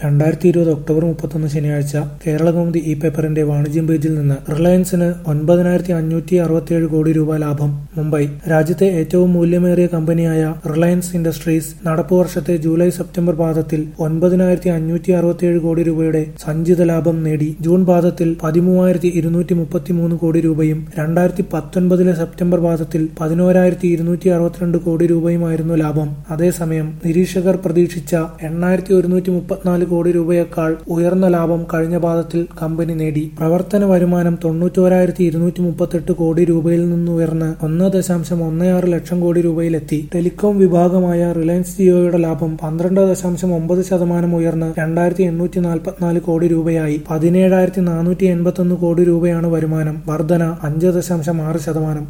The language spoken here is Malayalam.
രണ്ടായിരത്തി ഇരുപത് ഒക്ടോബർ മുപ്പത്തൊന്ന് ശനിയാഴ്ച കേരളകൗമുദി ഇ പേപ്പറിന്റെ വാണിജ്യം പേജിൽ നിന്ന് റിലയൻസിന് ഒൻപതിനായിരത്തി അഞ്ഞൂറ്റി അറുപത്തിയേഴ് കോടി രൂപ ലാഭം മുംബൈ രാജ്യത്തെ ഏറ്റവും മൂല്യമേറിയ കമ്പനിയായ റിലയൻസ് ഇൻഡസ്ട്രീസ് നടപ്പു വർഷത്തെ ജൂലൈ സെപ്റ്റംബർ പാദത്തിൽ ഒൻപതിനായിരത്തി അഞ്ഞൂറ്റി അറുപത്തിയേഴ് കോടി രൂപയുടെ സഞ്ചിത ലാഭം നേടി ജൂൺ പാദത്തിൽ പതിമൂവായിരത്തി ഇരുന്നൂറ്റി മുപ്പത്തിമൂന്ന് കോടി രൂപയും രണ്ടായിരത്തി പത്തൊൻപതിലെ സെപ്റ്റംബർ പാദത്തിൽ പതിനോരായിരത്തി ഇരുന്നൂറ്റി അറുപത്തിരണ്ട് കോടി രൂപയുമായിരുന്നു ലാഭം അതേസമയം നിരീക്ഷകർ പ്രതീക്ഷിച്ച എണ്ണായിരത്തി ഒരുന്നൂറ്റി മുപ്പത്തിനാല് കോടി രൂപയേക്കാൾ ഉയർന്ന ലാഭം കഴിഞ്ഞ പാദത്തിൽ കമ്പനി നേടി പ്രവർത്തന വരുമാനം തൊണ്ണൂറ്റോരായിരത്തി ഇരുന്നൂറ്റി മുപ്പത്തെട്ട് കോടി രൂപയിൽ നിന്നുയർന്ന് ഒന്ന് ദശാംശം ഒന്ന് ആറ് ലക്ഷം കോടി രൂപയിലെത്തി ടെലികോം വിഭാഗമായ റിലയൻസ് ജിയോയുടെ ലാഭം പന്ത്രണ്ട് ദശാംശം ഒമ്പത് ശതമാനം ഉയർന്ന് രണ്ടായിരത്തി എണ്ണൂറ്റി നാൽപ്പത്തിനാല് കോടി രൂപയായി പതിനേഴായിരത്തി നാനൂറ്റി എൺപത്തൊന്ന് കോടി രൂപയാണ് വരുമാനം വർധന അഞ്ച് ദശാംശം ആറ് ശതമാനം